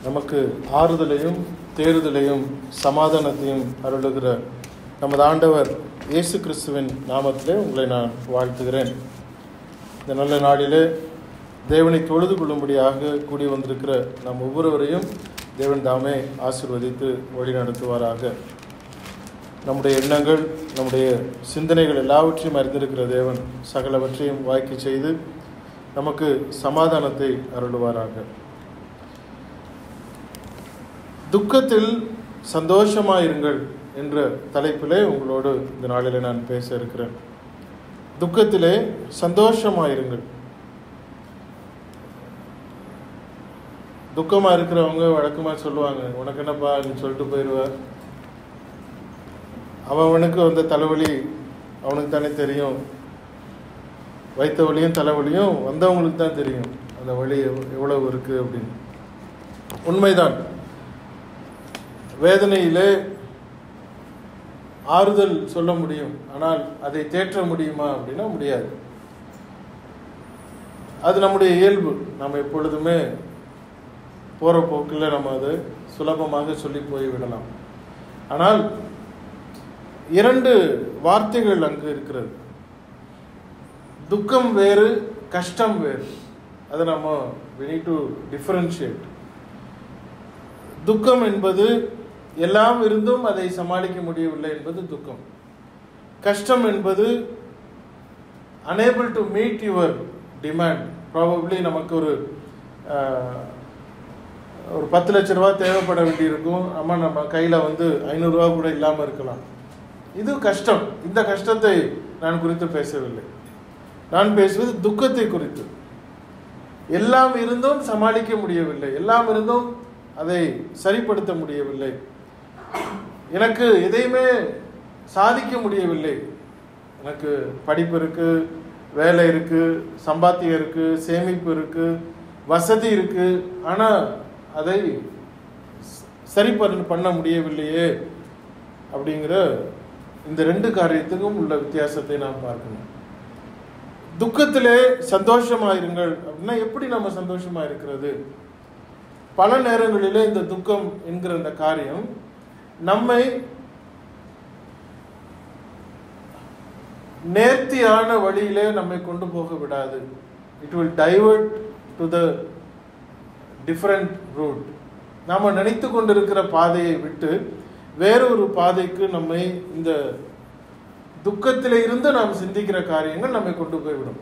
நமக்கு ஆறுதலையும் தேறுதலையும் சமாதானத்தையும் அருளுகிற நமது ஆண்டவர் இயேசு கிறிஸ்துவின் நாமத்திலே உங்களை நான் வாழ்த்துகிறேன் இந்த நல்ல நாளிலே தேவனை தொழுது கொள்ளும்படியாக கூடி வந்திருக்கிற நம் ஒவ்வொருவரையும் தேவன் தாமே ஆசிர்வதித்து வழிநடத்துவாராக நம்முடைய எண்ணங்கள் நம்முடைய சிந்தனைகள் எல்லாவற்றையும் அறிந்திருக்கிற தேவன் சகலவற்றையும் வாய்க்கு செய்து நமக்கு சமாதானத்தை அருளுவாராக துக்கத்தில் சந்தோஷமாயிருங்கள் என்ற தலைப்பிலே உங்களோடு இந்த நாளிலே நான் பேச இருக்கிறேன் துக்கத்திலே சந்தோஷமாயிருங்கள் துக்கமா இருக்கிறவங்க வழக்கமா சொல்லுவாங்க உனக்கு என்னப்பா நீ சொல்லிட்டு போயிடுவ அவன் அவனுக்கு வந்த தலைவலி அவனுக்கு தானே தெரியும் வைத்த வலியும் தலைவலியும் வந்தவங்களுக்கு தான் தெரியும் அந்த வலி எவ்- எவ்வளவு இருக்கு அப்படின்னு உண்மைதான் வேதனையிலே ஆறுதல் சொல்ல முடியும் ஆனால் அதை தேற்ற முடியுமா அப்படின்னா முடியாது அது நம்முடைய இயல்பு நம்ம எப்பொழுதுமே போகிற போக்கில் நம்ம அதை சுலபமாக சொல்லி போய் விடலாம் ஆனால் இரண்டு வார்த்தைகள் அங்கு இருக்கிறது துக்கம் வேறு கஷ்டம் வேறு அதை நம்ம we need to differentiate துக்கம் என்பது எல்லாம் இருந்தும் அதை சமாளிக்க முடியவில்லை என்பது துக்கம் கஷ்டம் என்பது unable to meet your demand probably நமக்கு ஒரு ஆஹ், ஒரு பத்து லட்ச ரூபா தேவைப்பட வேண்டியிருக்கும் அம்மா நம்ம கையில் வந்து ஐநூறுரூவா கூட இல்லாமல் இருக்கலாம் இது கஷ்டம் இந்த கஷ்டத்தை நான் குறித்து பேசவில்லை நான் பேசுவது துக்கத்தை குறித்து எல்லாம் இருந்தும் சமாளிக்க முடியவில்லை எல்லாம் இருந்தும் அதை சரிப்படுத்த முடியவில்லை எனக்கு எதையுமே சாதிக்க முடியவில்லை எனக்கு படிப்பு இருக்கு வேலை இருக்கு சம்பாத்தியம் இருக்கு சேமிப்பு இருக்கு வசதி இருக்கு ஆனா அதை ச- சரி பண்ண பண்ண முடியவில்லையே அப்படிங்கிற இந்த ரெண்டு காரியத்துக்கும் உள்ள வித்தியாசத்தை நாம் பார்க்கணும் துக்கத்திலே சந்தோஷமாயிருங்கள் அப்படின்னா எப்படி நம்ம சந்தோஷமா இருக்கிறது பல நேரங்களிலே இந்த துக்கம் என்கிற இந்த காரியம் நம்மை நேர்த்தியான வழியிலே நம்மை கொண்டு போக விடாது it will divert to the different route நாம் நினைத்து கொண்டிருக்கிற பாதையை விட்டு வேறொரு பாதைக்கு நம்மை இந்த துக்கத்திலே இருந்து நாம் சிந்திக்கிற காரியங்கள் நம்மை கொண்டு போய்விடும்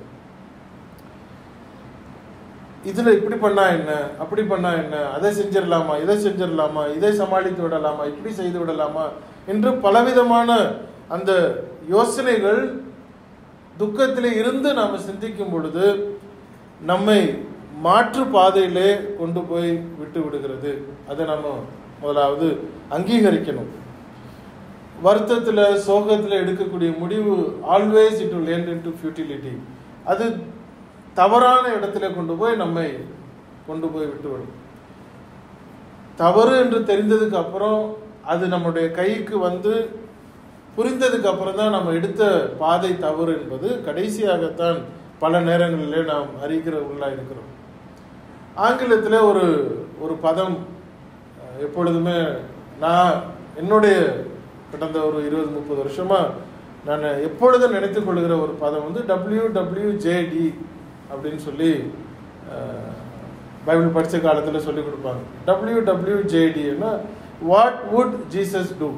இதுல இப்படி பண்ணா என்ன அப்படி பண்ணா என்ன அதை செஞ்சிடலாமா இதை செஞ்சிடலாமா இதை சமாளித்து விடலாமா இப்படி செய்து விடலாமா என்று பலவிதமான அந்த யோசனைகள் துக்கத்திலே இருந்து நாம் சிந்திக்கும் பொழுது நம்மை மாற்று பாதையிலே கொண்டு போய் விட்டு விடுகிறது அதை நம்ம முதலாவது அங்கீகரிக்கணும் வருத்தத்தில் சோகத்தில் எடுக்கக்கூடிய முடிவு always it will end into futility அது தவறான இடத்துல கொண்டு போய் நம்மை கொண்டு போய் விட்டுவிடும் தவறு என்று தெரிந்ததுக்கு அப்புறம் அது நம்முடைய கைக்கு வந்து புரிந்ததுக்கு அப்புறம் தான் நம்ம எடுத்த பாதை தவறு என்பது கடைசியாகத்தான் பல நேரங்களிலே நாம் அறிகிறவர்களா இருக்கிறோம் ஆங்கிலத்தில் ஒரு ஒரு பதம் அஹ், எப்பொழுதுமே நான் என்னுடைய கடந்த ஒரு இருபது முப்பது வருஷமா நான் எப்பொழுதும் நினைத்துக் கொள்கிற ஒரு பதம் வந்து டபிள்யூ டபிள்யூ ஜேடி அப்படின்னு சொல்லி அஹ், பைபிள் படித்த காலத்தில் சொல்லி கொடுப்பாங்க டபிள்யூ டபிள்யூ ஜேடின்னா what would Jesus do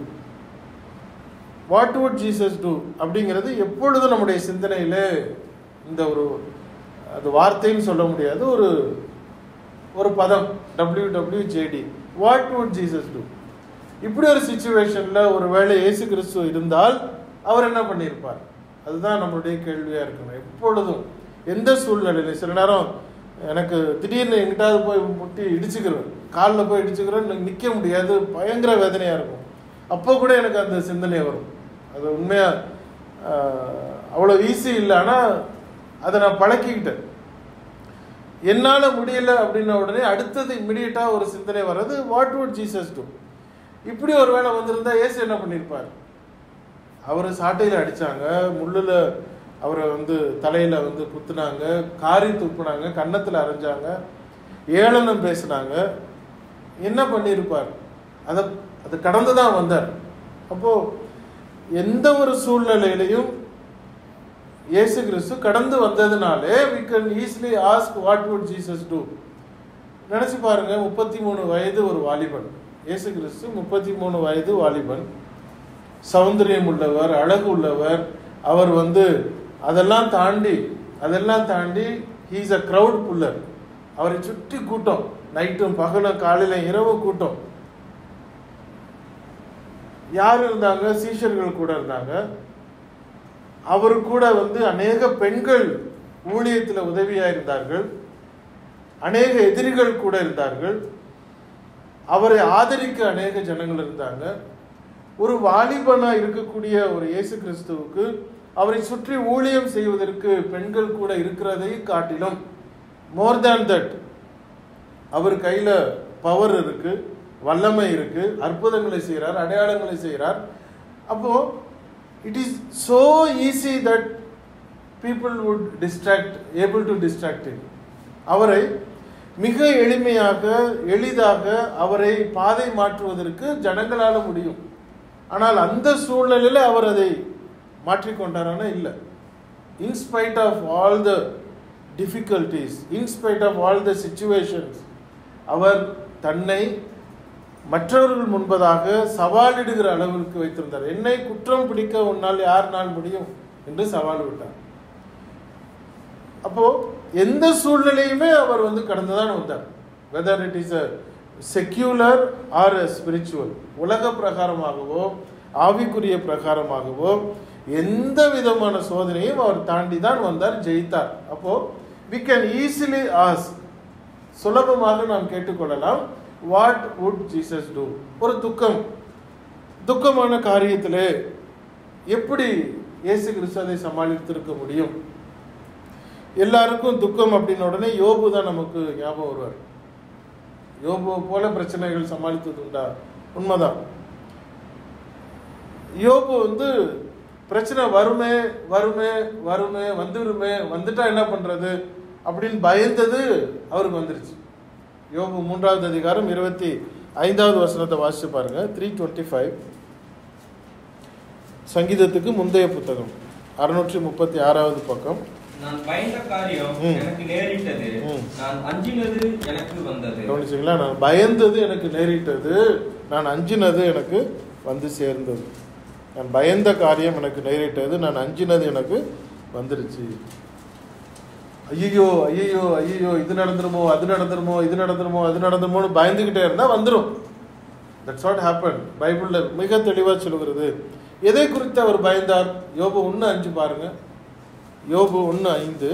what would Jesus do அப்படிங்கிறது எப்பொழுதும் நம்முடைய சிந்தனையிலே இந்த ஒரு அது வார்த்தைன்னு சொல்ல முடியாது ஒரு ஒரு பதம் W W JD what would Jesus do இப்படி ஒரு சுச்சுவேஷன்ல ஒரு வேளை இயேசு கிறிஸ்து இருந்தால் அவர் என்ன பண்ணியிருப்பார் அதுதான் நம்மளுடைய கேள்வியா இருக்கணும் எப்பொழுதும் எந்த சூழ்நிலையில சில நேரம் எனக்கு திடீர்னு எங்கிட்டாவது போய் முட்டி இடிச்சுக்கிறேன் காலில் போய் இடிச்சுக்கிறேன் நிற்க முடியாது பயங்கர வேதனையா இருக்கும் அப்போ கூட எனக்கு அந்த சிந்தனை வரும் அது உண்மையா ஆஹ், அவ்வளோ ஈஸி இல்லை ஆனால் அதை நான் பழக்கிக்கிட்டேன் என்னால முடியல அப்படின்ன உடனே அடுத்தது இமிடியட்டா ஒரு சிந்தனை வர்றது வாட் வுட் ஜீசஸ் டூ இப்படி ஒரு வேளை வந்திருந்தா இயேசு என்ன பண்ணியிருப்பார் அவர் சாட்டையில அடிச்சாங்க முள்ளுல அவரை வந்து தலையில வந்து குத்துனாங்க காரி துப்புனாங்க கன்னத்துல அரைஞ்சாங்க ஏளனம் பேசினாங்க என்ன பண்ணியிருப்பார் அதை அது கடந்து தான் வந்தார் அப்போ எந்த ஒரு சூழ்நிலையிலையும் இயேசு கிறிஸ்து கடந்து வந்ததுனாலே we can easily ask what would Jesus do நினைச்சு பாருங்க முப்பத்தி மூணு வயது ஒரு வாலிபன் இயேசு கிறிஸ்து முப்பத்தி மூணு வயது வாலிபன் சௌந்தரியம் உள்ளவர் அழகு உள்ளவர் அவர் வந்து அதெல்லாம் தாண்டி அதெல்லாம் தாண்டி ஹீஸ் அ crowd புல்லர் அவரை சுற்றி கூட்டம் நைட்டும் பகலும் காலையில இரவு கூட்டம் யார் இருந்தாங்க சீஷர்கள் கூட இருந்தாங்க அவர் கூட வந்து அநேக பெண்கள் ஊழியத்தில் உதவியா இருந்தார்கள் அநேக எதிரிகள் கூட இருந்தார்கள் அவரை ஆதரிக்க அநேக ஜனங்கள் இருந்தாங்க ஒரு வாலிபனா இருக்கக்கூடிய ஒரு இயேசு கிறிஸ்துவுக்கு அவரை சுற்றி ஊழியம் செய்வதற்கு பெண்கள் கூட இருக்கிறதை காட்டிலும் மோர் தேன் தட் அவர் கையில பவர் இருக்கு வல்லமை இருக்கு அற்புதங்களை செய்கிறார் அடையாளங்களை செய்கிறார் அப்போ it is so easy that people would distract able to distract அவரை மிக எளிமையாக எளிதாக அவரை பாதை மாற்றுவதற்கு ஜனங்களால முடியும் ஆனால் அந்த சூழ்நிலையில அவர் அதை மாற்றிக்கொண்டாரான இல்லை in spite of all the difficulties in spite of all the situations அவர் தன்னை மற்றவர்கள் முன்பதாக சவாலிடுகிற அளவிற்கு வைத்திருந்தார் என்னை குற்றம் பிடிக்க உன்னால் யாருனால் முடியும் என்று சவால் விட்டார் அப்போ எந்த சூழ்நிலையுமே அவர் வந்து கடந்துதான் வந்தார் whether it is a secular or spiritual உலக பிரகாரமாகவோ ஆவிக்குரிய பிரகாரமாகவோ எந்த விதமான சோதனையும் அவர் தாண்டி தான் வந்தார் ஜெயித்தார் அப்போ வி கேன் ஈஸிலி ஆஸ் சுலபமாக நாம் கேட்டுக்கொள்ளலாம் வாட் வுட் ஜீசஸ் டூ ஒரு துக்கம் துக்கமான காரியத்திலே எப்படி இயேசு கிறிஸ்து அதை சமாளித்திருக்க முடியும் எல்லாருக்கும் துக்கம் அப்படின்ன உடனே யோபு தான் நமக்கு ஞாபகம் வருவார் யோபு போல பிரச்சனைகள் சமாளித்தது உண்டா உண்மைதான் யோபு வந்து பிரச்சனை வருமே வருமே வருமே வந்துருமே வந்துட்டா என்ன பண்றது அப்படின்னு பயந்தது அவருக்கு வந்துருச்சு யோபு மூன்றாவது அதிகாரம் இருபத்தி ஐந்தாவது வசனத்தை வாசிச்சு பாருங்க த்ரீ டுவெண்ட்டி ஃபைவ் சங்கீதத்துக்கு முந்தைய புத்தகம் அறுநூற்றி முப்பத்தி ஆறாவது பக்கம் நான் பயந்த காரியம் ம். எனக்கு நேரிட்டது ம். நான் அஞ்சினது எனக்கு வந்தது கவனிச்சிங்களா நான் பயந்தது எனக்கு நேரிட்டது நான் அஞ்சினது எனக்கு வந்து சேர்ந்தது நான் பயந்த காரியம் எனக்கு நேரிட்டது நான் அஞ்சினது எனக்கு வந்துருச்சு ஐயோ ஐயோ ஐயோ இது நடந்துருமோ அது நடந்துருமோ இது நடந்துருமோ அது நடந்துருமோன்னு பயந்துகிட்டே இருந்தா வந்துடும் தட்ஸ் வாட் ஹேப்பன் பைபிள்ல மிக தெளிவா சொல்கிறது எதை குறித்து அவர் பயந்தார் யோபு ஒன்று அஞ்சு பாருங்க யோபு ஒன்று ஐந்து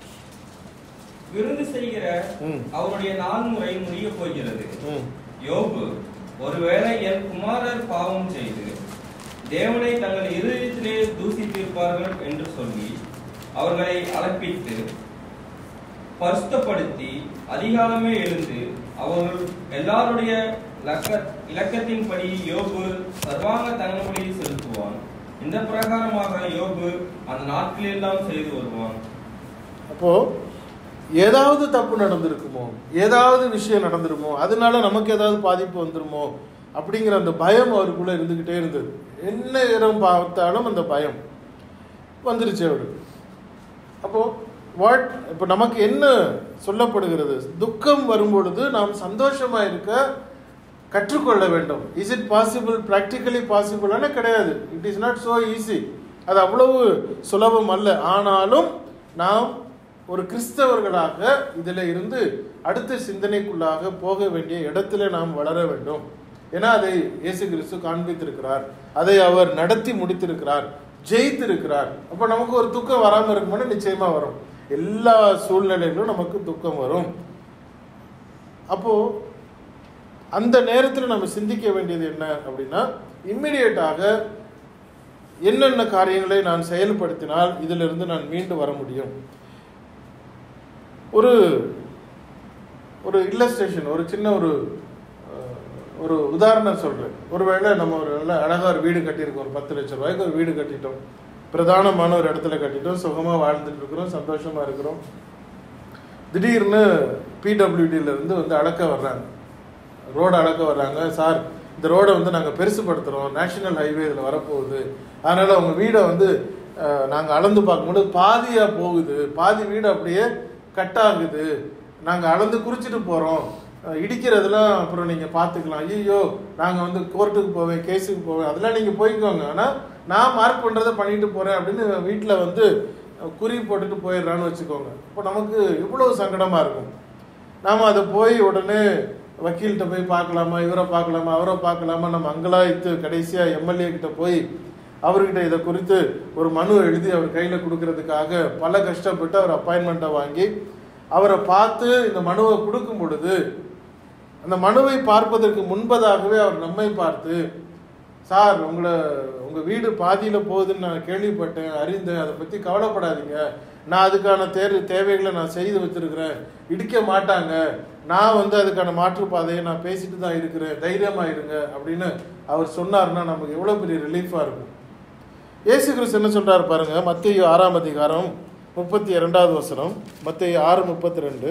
விருந்து செய்கிற ம். அவருடைய நாள் முறை முடிய போகிறது ம் யோபு ஒருவேளை என் குமாரர் பாவம் செய்து தேவனை தங்கள் இருதயத்திலே தூசித்திருப்பார்கள் என்று சொல்லி அவர்களை அலப்பித்து பரிசுத்தப்படுத்தி அதிகாலமே எழுந்து அவர்கள் எல்லாருடைய இலக்க இலக்கத்தின்படி யோபு சர்வாங்க தங்கபடி செலுத்துவான் இந்த பிரகாரமாக யோபு அந்த நாட்களெல்லாம் செய்து வருவான் அப்போ ஏதாவது தப்பு நடந்திருக்குமோ ஏதாவது விஷயம் நடந்துருமோ அதனால நமக்கு ஏதாவது பாதிப்பு வந்துருமோ அப்படிங்கிற அந்த பயம் அவருக்குள்ள இருந்துகிட்டே இருந்தது என்ன இடம் பார்த்தாலும் அந்த பயம் வந்துருச்சு அவருக்கு அப்போ வாட் இப்போ நமக்கு என்ன சொல்லப்படுகிறது துக்கம் வரும்பொழுது நாம் சந்தோஷமா இருக்க கற்றுக்கொள்ள வேண்டும் இஸ் இட் பாசிபிள் ப்ராக்டிக்கலி பாசிபிளான கிடையாது it is not so easy அது அவ்வளவு சுலபம் அல்ல ஆனாலும் நாம் ஒரு கிறிஸ்தவர்களாக இதில் இருந்து அடுத்த சிந்தனைக்குள்ளாக போக வேண்டிய இடத்துல நாம் வளர வேண்டும் ஏன்னா அதை இயேசு கிறிஸ்து காண்பித்திருக்கிறார் அதை அவர் நடத்தி முடித்திருக்கிறார் ஜெயித்திருக்கிறார் அப்போ நமக்கு ஒரு துக்கம் வராமல் இருக்கும்போது நிச்சயமா வரும் எல்லா சூழ்நிலைகளிலும் நமக்கு துக்கம் வரும் அப்போ அந்த நேரத்தில் நம்ம சிந்திக்க வேண்டியது என்ன அப்படின்னா இம்மிடியட்டாக என்னென்ன காரியங்களை நான் செயல்படுத்தினால் இதிலிருந்து நான் மீண்டு வர முடியும் ஒரு ஒரு இல்லஸ்ட்ரேஷன் ஒரு சின்ன ஒரு அஹ், ஒரு உதாரணம் சொல்றேன் ஒருவேளை நம்ம ஒரு நல்ல அழகா ஒரு வீடு கட்டியிருக்கோம் ஒரு பத்து லட்சம் ரூபாய்க்கு ஒரு வீடு கட்டிட்டோம் பிரதானமான ஒரு இடத்துல கட்டிட்டோம் சுகமா வாழ்ந்துட்டு இருக்கிறோம் சந்தோஷமா இருக்கிறோம் திடீர்னு PWD ல இருந்து வந்து அளக்க வர்றாங்க ரோடு அளக்க வர்றாங்க சார் இந்த ரோடை வந்து நாங்கள் பெருசுப்படுத்துகிறோம் நேஷனல் ஹைவே இதில் வரப்போகுது அதனால் உங்கள் வீடை வந்து நாங்கள் அளந்து பார்க்கும்போது பாதியாக போகுது பாதி வீடு அப்படியே கட் ஆகுது நாங்கள் அளந்து குறிச்சிட்டு போகிறோம் இடிக்கிறதெல்லாம் அப்புறம் நீங்கள் பார்த்துக்கலாம் ஐயோ நாங்கள் வந்து கோர்ட்டுக்கு போவேன் கேஸுக்கு போவேன் அதெல்லாம் நீங்கள் போய்க்கோங்க ஆனால் நான் மார்க் பண்ணுறதை பண்ணிட்டு போகிறேன் அப்படின்னு வீட்டில் வந்து குறி போட்டுட்டு போயிடுறான்னு வச்சுக்கோங்க இப்போ நமக்கு எவ்வளவு சங்கடமாக இருக்கும் நாம் அதை போய் உடனே வக்கீல்கிட்ட போய் பார்க்கலாமா இவரை பார்க்கலாமா அவரை பார்க்கலாமா நம்ம அங்கலாய்த்து கடைசியாக எம்எல்ஏ கிட்ட போய் அவர்கிட்ட இதை குறித்து ஒரு மனு எழுதி அவர் கையில் கொடுக்கறதுக்காக பல கஷ்டப்பட்டு அவர் அப்பாயின்மெண்ட்டை வாங்கி அவரை பார்த்து இந்த மனுவை கொடுக்கும் பொழுது அந்த மனுவை பார்ப்பதற்கு முன்பதாகவே அவர் நம்மை பார்த்து சார் உங்களை உங்கள் வீடு பாதியில் போகுதுன்னு நான் கேள்விப்பட்டேன் அறிந்தேன் அதை பற்றி கவலைப்படாதீங்க நான் அதுக்கான தேர் தேவைகளை நான் செய்து வச்சிருக்கிறேன் இடிக்க மாட்டாங்க நான் வந்து அதுக்கான மாற்றுப்பாதையை நான் பேசிட்டு தான் இருக்கிறேன் தைரியமாக இருங்க அப்படின்னு அவர் சொன்னார்னா நமக்கு எவ்வளோ பெரிய ரிலீஃபாக இருக்கும் இயேசு கிறிஸ்து என்ன சொல்றாரு பாருங்க மத்திய ஆறாம் அதிகாரம் முப்பத்தி இரண்டாவது வசனம் மத்திய ஆறு முப்பத்தி ரெண்டு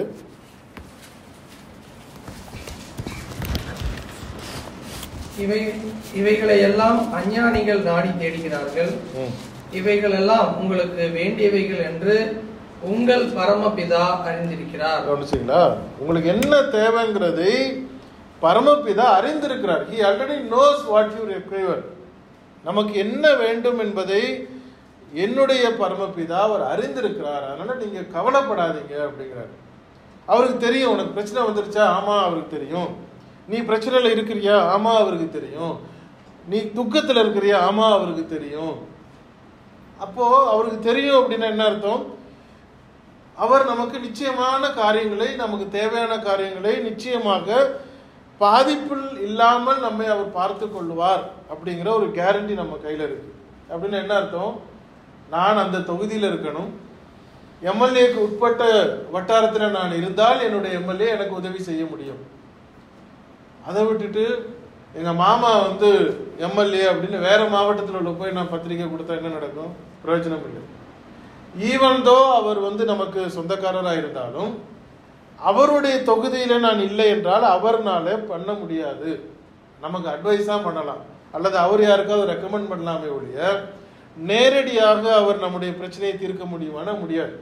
இவை இவைகளை எல்லாம் அஞ்ஞானிகள் நாடி தேடுகிறார்கள் இவைகள் எல்லாம் உங்களுக்கு வேண்டியவைகள் என்று உங்கள் பரமபிதா அறிந்திருக்கிறார் கவனிச்சிங்களா உங்களுக்கு என்ன தேவைங்கிறதை பரமபிதா அறிந்திருக்கிறார் he already knows what you require நமக்கு என்ன வேண்டும் என்பதை என்னுடைய பரமபிதா அவர் அறிந்திருக்கிறார் அதனால நீங்க கவலைப்படாதீங்க அப்படிங்கிறார் அவருக்கு தெரியும் உனக்கு பிரச்சனை வந்துருச்சா ஆமா அவருக்கு தெரியும் நீ பிரச்சனையில இருக்கிறியா ஆமா அவருக்கு தெரியும் நீ துக்கத்துல இருக்கிறியா ஆமா அவருக்கு தெரியும் அப்போ அவருக்கு தெரியும் அப்படின்னா என்ன அர்த்தம் அவர் நமக்கு நிச்சயமான காரியங்களை நமக்கு தேவையான காரியங்களை நிச்சயமாக பாதிப்பில் இல்லாமல் நம்மை அவர் பார்த்து கொள்வார் அப்படிங்கிற ஒரு கேரண்டி நம்ம கையில் இருக்கு அப்படின்னு என்ன அர்த்தம் நான் அந்த தொகுதியில் இருக்கணும் எம்எல்ஏக்கு உட்பட்ட வட்டாரத்தில் நான் இருந்தால் என்னுடைய எம்எல்ஏ எனக்கு உதவி செய்ய முடியும் அதை விட்டுட்டு எங்கள் மாமா வந்து எம்எல்ஏ அப்படின்னு வேற மாவட்டத்தில் உள்ள போய் நான் பத்திரிக்கை கொடுத்தா என்ன நடக்கும் பிரயோஜனம் இல்லை ஈவன் தோ அவர் வந்து நமக்கு சொந்தக்காரராக இருந்தாலும் அவருடைய தொகுதியில நான் இல்லை என்றால் அவர்னால பண்ண முடியாது நமக்கு அட்வைஸா பண்ணலாம் அல்லது அவர் யாருக்காவது ரெக்கமெண்ட் பண்ணலாமே ஒழிய நேரடியாக அவர் நம்முடைய பிரச்சனையை தீர்க்க முடியுமானா முடியாது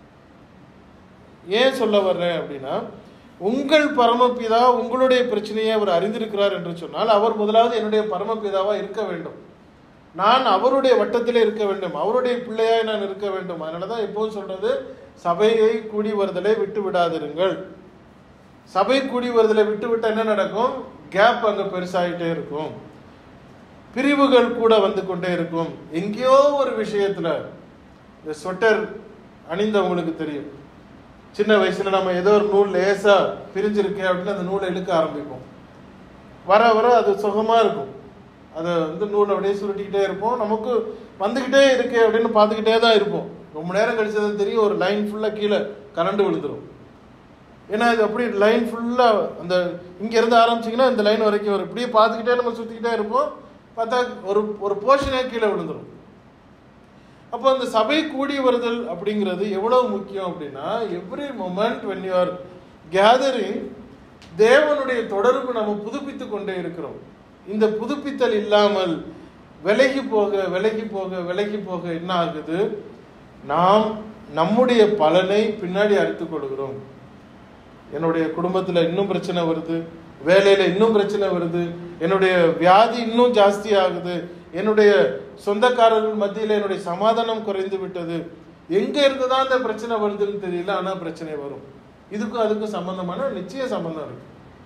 ஏன் சொல்ல வர்றேன் அப்படின்னா உங்கள் பரமபிதா உங்களுடைய பிரச்சனையை அவர் அறிந்திருக்கிறார் என்று சொன்னால் அவர் முதலாவது என்னுடைய பரமபிதாவா இருக்க வேண்டும் நான் அவருடைய வட்டத்திலே இருக்க வேண்டும் அவருடைய பிள்ளையாய் நான் இருக்க வேண்டும் அதனாலதான் எப்போதும் சொல்றது சபையை கூடி வருதலை விட்டு விடாதிருங்கள் சபை கூடி வருதலை விட்டு விட்டா என்ன நடக்கும் கேப் அங்க பெருசாயிட்டே இருக்கும் பிரிவுகள் கூட வந்து கொண்டே இருக்கும் எங்கேயோ ஒரு விஷயத்துல இந்த ஸ்வெட்டர் அணிந்தவங்களுக்கு தெரியும் சின்ன வயசுல நம்ம ஏதோ ஒரு நூல் லேசா பிரிஞ்சிருக்கு அப்படின்னு அந்த நூலை இழுக்க ஆரம்பிப்போம் வர வர அது சுகமா இருக்கும் அதை வந்து நூலை அப்படியே சுருட்டிக்கிட்டே இருப்போம் நமக்கு வந்துக்கிட்டே இருக்கு அப்படின்னு பார்த்துக்கிட்டே தான் இருப்போம் ரொம்ப நேரம் கழிச்சது தெரியும் ஒரு லைன் ஃபுல்லாக கீழே கரண்டு விழுந்துரும் ஏன்னா இது அப்படி லைன் ஃபுல்லாக அந்த இங்க இருந்து ஆரம்பிச்சிங்கன்னா இந்த லைன் வரைக்கும் வரும் இப்படியே பார்த்துக்கிட்டே நம்ம சுற்றிக்கிட்டே இருப்போம் பார்த்தா ஒரு ஒரு போர்ஷனே கீழே விழுந்துரும் அப்போ அந்த சபை கூடி வருதல் அப்படிங்கிறது எவ்வளவு முக்கியம் அப்படின்னா every moment when you are gathering தேவனுடைய தொடர்பு நம்ம புதுப்பித்து கொண்டே இருக்கிறோம் இந்த புதுப்பித்தல் இல்லாமல் விலகி போக விலகி போக விலகி போக என்ன ஆகுது நாம் நம்முடைய பலனை பின்னாடி அறுத்துக் கொள்கிறோம் என்னுடைய குடும்பத்துல இன்னும் பிரச்சனை வருது வேலையில இன்னும் பிரச்சனை வருது என்னுடைய வியாதி இன்னும் ஜாஸ்தி ஆகுது என்னுடைய சொந்தக்காரர்கள் மத்தியில என்னுடைய சமாதானம் குறைந்து விட்டது எங்க இருந்துதான் இந்த பிரச்சனை வருதுன்னு தெரியல ஆனா பிரச்சனை வரும் இதுக்கும் அதுக்கும் சம்பந்தமான நிச்சய சம்பந்தம் இருக்கு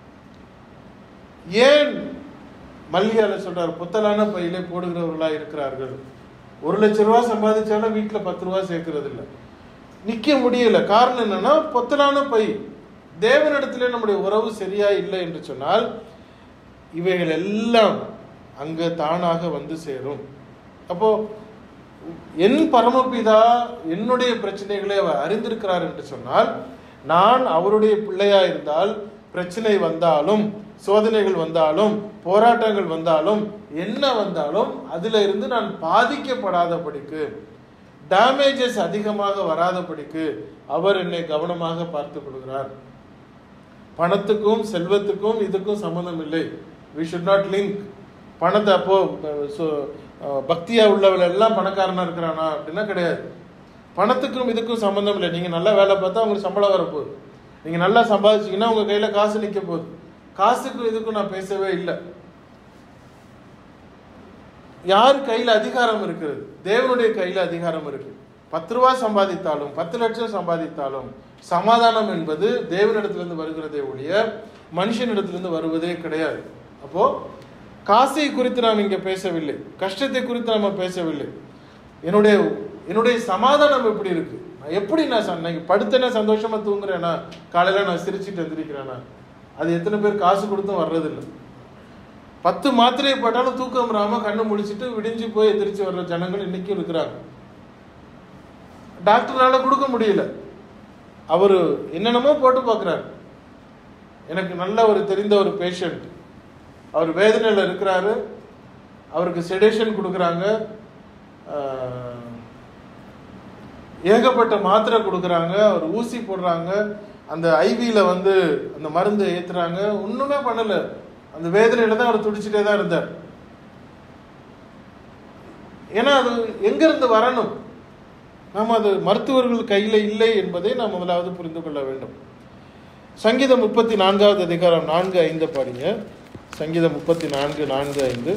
ஏன் மல்லிகால சொல்றாரு புத்தலான பையிலே போடுகிறவர்களா இருக்கிறார்கள் ஒரு லட்ச ரூபா சம்பாதிச்சாலும் வீட்டுல பத்து ரூபா சேர்க்கறது இல்ல நிக்க முடியல காரணம் என்னன்னா பொத்தலான பை தேவனிடத்திலே நம்முடைய உறவு சரியா இல்லை என்று சொன்னால் இவைகள் எல்லாம் அங்க தானாக வந்து சேரும் அப்போ என் பரமபிதா என்னுடைய பிரச்சனைகளை அவர் அறிந்திருக்கிறார் என்று சொன்னால் நான் அவருடைய பிள்ளையா இருந்தால் பிரச்சனை வந்தாலும் சோதனைகள் வந்தாலும் போராட்டங்கள் வந்தாலும் என்ன வந்தாலும் அதுல இருந்து நான் பாதிக்கப்படாதபடிக்கு டேமேஜஸ் அதிகமாக வராதபடிக்கு அவர் என்னை கவனமாக பார்த்துக் கொள்கிறார் பணத்துக்கும் செல்வத்துக்கும் இதுக்கும் சம்மந்தம் இல்லை வி ஷுட் நாட் லிங்க் பணத்தை அப்போ அஹ், so, அஹ், பக்தியா உள்ளவள் எல்லாம் பணக்காரனா இருக்கிறானா அப்படின்னா கிடையாது பணத்துக்கும் இதுக்கும் சம்மந்தம் இல்லை நீங்க நல்லா வேலை பார்த்தா உங்களுக்கு சம்பளம் வரப்போகுது நீங்க நல்லா சம்பாதிச்சீங்கன்னா உங்க கையில காசு நிக்க போகுது காசுக்கும் இதுக்கும் நான் பேசவே இல்லை யார் கையில அதிகாரம் இருக்கிறது தேவனுடைய கையில அதிகாரம் இருக்கு பத்து ரூபா சம்பாதித்தாலும் பத்து லட்சம் சம்பாதித்தாலும் சமாதானம் என்பது தேவனிடத்திலிருந்து வருகிறதே ஒழிய மனுஷனிடத்திலிருந்து வருவதே கிடையாது அப்போ காசை குறித்து நாம் இங்க பேசவில்லை கஷ்டத்தை குறித்து நாம பேசவில்லை என்னுடைய என்னுடைய சமாதானம் எப்படி இருக்கு நான் எப்படி நான் ச- இன்னைக்கு படுத்தேன்னா சந்தோஷமா தூங்குறேனா காலையில நான் சிரிச்சிட்டு எந்திரிக்கிறேனா அது எத்தனை பேர் காசு கொடுத்தும் வர்றதில்லை பத்து மாத்திரையை போட்டாலும் தூக்கம் வராம கண்ணு முடிச்சிட்டு விடிஞ்சு போய் எந்திரிச்சு வர்ற ஜனங்கள் இன்னைக்கும் இருக்கிறாங்க டாக்டரால கொடுக்க முடியல அவரு என்னென்னமோ போட்டு பார்க்குறாரு எனக்கு நல்ல ஒரு தெரிந்த ஒரு பேஷண்ட் அவர் வேதனையில் இருக்கிறாரு அவருக்கு செடேஷன் கொடுக்குறாங்க ஆஹ், ஏகப்பட்ட மாத்திரை கொடுக்குறாங்க அவர் ஊசி போடுறாங்க அந்த ஐவியில வந்து அந்த மருந்து ஏத்துறாங்க ஒண்ணுமே பண்ணல அந்த வேதனையில தான் அவர் துடிச்சிட்டே தான் இருந்தார் ஏன்னா அது எங்க இருந்து வரணும் நாம் அது மருத்துவர்கள் கையில இல்லை என்பதை நாம் முதலாவது புரிந்து கொள்ள வேண்டும் சங்கீதம் முப்பத்தி நான்காவது அதிகாரம் நான்கு ஐந்து பாடிங்க சங்கீதம் முப்பத்தி நான்கு நான்கு ஐந்து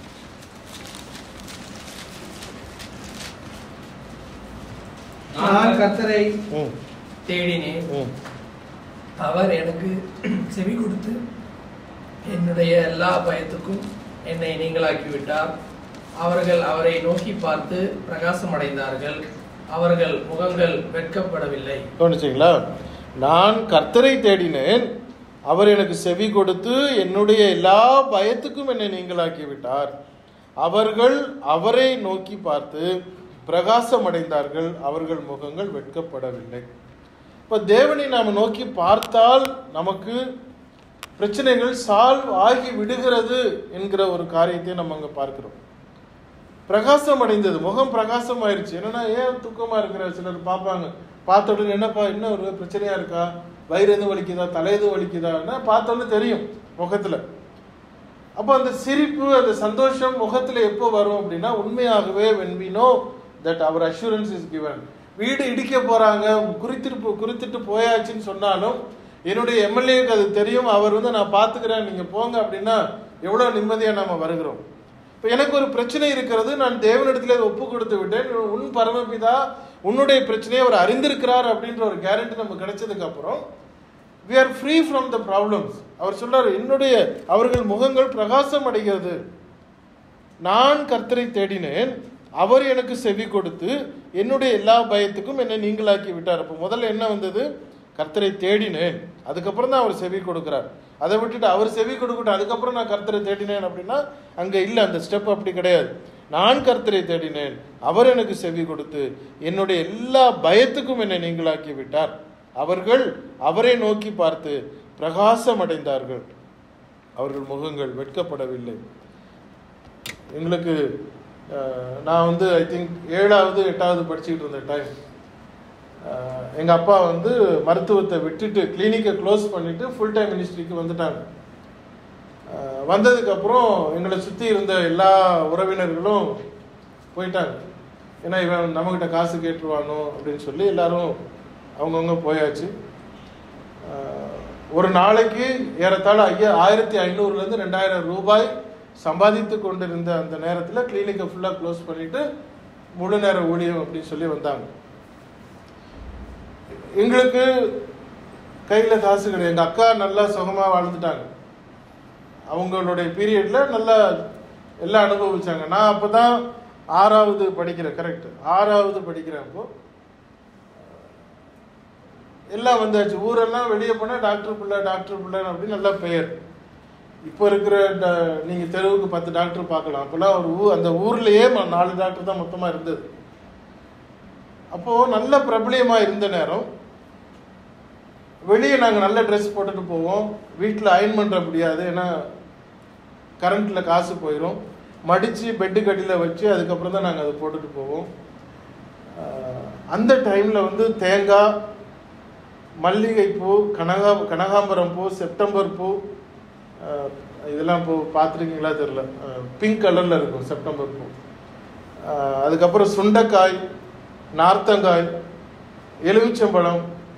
நான் கர்த்தரை ம், தேடினேன் ம். அவர் எனக்கு செவி கொடுத்து என்னுடைய எல்லா பயத்துக்கும் என்னை நீங்களாக்கி விட்டார் அவர்கள் அவரை நோக்கி பார்த்து பிரகாசம் அடைந்தார்கள் அவர்கள் முகங்கள் வெட்கப்படவில்லை கவனிச்சிங்களா நான் கர்த்தரை தேடினேன் அவர் எனக்கு செவி கொடுத்து என்னுடைய எல்லா பயத்துக்கும் என்னை நீங்களாக்கி விட்டார் அவர்கள் அவரை நோக்கி பார்த்து பிரகாசம் அடைந்தார்கள் அவர்கள் முகங்கள் வெட்கப்படவில்லை இப்போ தேவனை நாம் நோக்கி பார்த்தால் நமக்கு பிரச்சனைகள் சால்வ் ஆகி விடுகிறது என்கிற ஒரு காரியத்தை நம்ம அங்கே பார்க்கிறோம் பிரகாசம் அடைந்தது முகம் பிரகாசம் ஆயிருச்சு என்னன்னா ஏன் தூக்கமா இருக்கிற சிலர் பார்ப்பாங்க பார்த்த உடனே என்னப்பா என்ன ஒரு பிரச்சனையா இருக்கா வயிறு எதுவும் வலிக்குதா தலை எதுவும் வலிக்குதான்னா பார்த்த உடனே தெரியும் முகத்துல அப்போ அந்த சிரிப்பு அந்த சந்தோஷம் முகத்துல எப்போ வரும் அப்படின்னா உண்மையாகவே when we know that our assurance is given வீடு இடிக்க போறாங்க குறித்திட்டு போ- குறித்திட்டு போயாச்சுன்னு சொன்னாலும் என்னுடைய எம்எல்ஏக்கு அது தெரியும் அவர் வந்து நான் பார்த்துக்கிறேன் நீங்க போங்க அப்படின்னா எவ்வளவு நிம்மதியா நாம வருகிறோம் இப்போ எனக்கு ஒரு பிரச்சனை இருக்கிறது நான் தேவனிடத்தில் அதை ஒப்பு கொடுத்து விட்டேன் உன் பரமபிதா உன்னுடைய பிரச்சனையை அவர் அறிந்திருக்கிறார் அப்படின்ற ஒரு கேரண்டி நமக்கு கிடைச்சதுக்கு அப்புறம் we are free from the problems அவர் சொல்றாரு என்னுடைய அவர்கள் முகங்கள் பிரகாசம் அடைகிறது நான் கர்த்தரை தேடினேன் அவர் எனக்கு செவி கொடுத்து என்னுடைய எல்லா பயத்துக்கும் என்னை நீங்களாக்கி விட்டார் அப்போ முதல்ல என்ன வந்தது கர்த்தரை தேடினேன் அதுக்கப்புறம் தான் அவர் செவி கொடுக்கிறார் அதை விட்டுட்டு அவர் செவி கொடுக்கட்டும் அதுக்கப்புறம் நான் கர்த்தரை தேடினேன் அப்படின்னா அங்க இல்லை அந்த ஸ்டெப் அப்படி கிடையாது நான் கர்த்தரை தேடினேன் அவர் எனக்கு செவி கொடுத்து என்னுடைய எல்லா பயத்துக்கும் என்னை நீங்களாக்கி விட்டார் அவர்கள் அவரை நோக்கி பார்த்து பிரகாசம் அடைந்தார்கள் அவர்கள் முகங்கள் வெட்கப்படவில்லை எங்களுக்கு அஹ், நான் வந்து ஐ திங்க் ஏழாவது எட்டாவது படிச்சுக்கிட்டு இருந்த டைம் எங்கள் அப்பா வந்து மருத்துவத்தை விட்டுட்டு கிளினிக்கை க்ளோஸ் பண்ணிட்டு ஃபுல் டைம் மினிஸ்ட்ரிக்கு வந்துட்டாங்க அஹ், வந்ததுக்கப்புறம் எங்களை சுற்றி இருந்த எல்லா உறவினர்களும் போயிட்டாங்க ஏன்னா இவன் நம்மக்கிட்ட காசு கேட்டுருவானோ அப்படின்னு சொல்லி எல்லாரும் அவங்கவுங்க போயாச்சு அஹ், ஒரு நாளைக்கு ஏறத்தாழ ஐயா ஆயிரத்தி ஐநூறுலேருந்து ரெண்டாயிரம் ரூபாய் சம்பாதித்து கொண்டிருந்த அந்த நேரத்தில் கிளினிக்கை ஃபுல்லாக க்ளோஸ் பண்ணிட்டு முழு நேர ஊழியம் அப்படின்னு சொல்லி வந்தாங்க எங்களுக்கு கையில் காசு கிடையாது எங்கள் அக்கா நல்லா சுகமாக வாழ்ந்துட்டாங்க அவங்களுடைய பீரியட்ல நல்லா எல்லாம் அனுபவிச்சாங்க நான் அப்பதான் ஆறாவது படிக்கிறேன் கரெக்ட் ஆறாவது படிக்கிறேன் அப்போ எல்லாம் வந்தாச்சு ஊரெல்லாம் வெளியே போனா டாக்டர் பிள்ளை டாக்டர் பிள்ளை அப்படின்னு நல்ல பெயர் இப்போ இருக்கிற ட- நீங்க தெருவுக்கு பத்து டாக்டர் பார்க்கலாம் அப்பெல்லாம் ஒரு ஊ அந்த ஊர்லயே ம- நாலு டாக்டர் தான் மொத்தமா இருந்தது அப்போ நல்ல பிரபலியமா இருந்த நேரம் வெளியே நாங்கள் நல்ல ட்ரெஸ் போட்டுட்டு போவோம் வீட்டில் அயன் பண்ணுற முடியாது ஏன்னா கரண்ட்ல காசு போயிடும் மடித்து பெட்டு கட்டியில் வச்சு அதுக்கப்புறம் தான் நாங்கள் அதை போட்டுட்டு போவோம் ஆஹ் அந்த டைமில் வந்து தேங்காய் மல்லிகை பூ கனகா கனகாம்பரம் பூ செப்டம்பர் பூ அஹ், இதெல்லாம் பூ பார்த்துருக்கீங்களா தெரில பிங்க் கலரில் இருக்கும் செப்டம்பர் பூ அஹ், அதுக்கப்புறம் சுண்டைக்காய் நார்த்தங்காய் எலுமிச்சம்பழம்